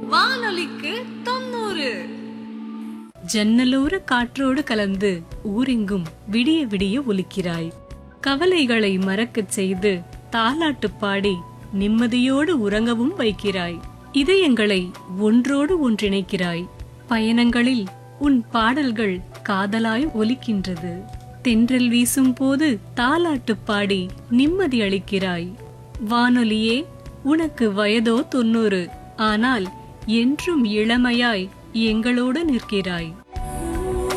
வானொலிக்கு தொண்ணூறு ஜன்னலோர காற்றோடு கலந்து ஊரெங்கும் விடிய விடிய ஒலிக்கிறாய் கவலைகளை மறக்கச் செய்து தாலாட்டுப் பாடி நிம்மதியோடு உறங்கவும் வைக்கிறாய் இதயங்களை ஒன்றோடு ஒன்றிணைக்கிறாய் பயணங்களில் உன் பாடல்கள் காதலாய் ஒலிக்கின்றது தென்றல் வீசும் போது தாலாட்டுப் பாடி நிம்மதி அளிக்கிறாய் வானொலியே உனக்கு வயதோ தொண்ணூறு ஆனால் என்றும் இளமையாய் எங்களோடு நிற்கிறாய்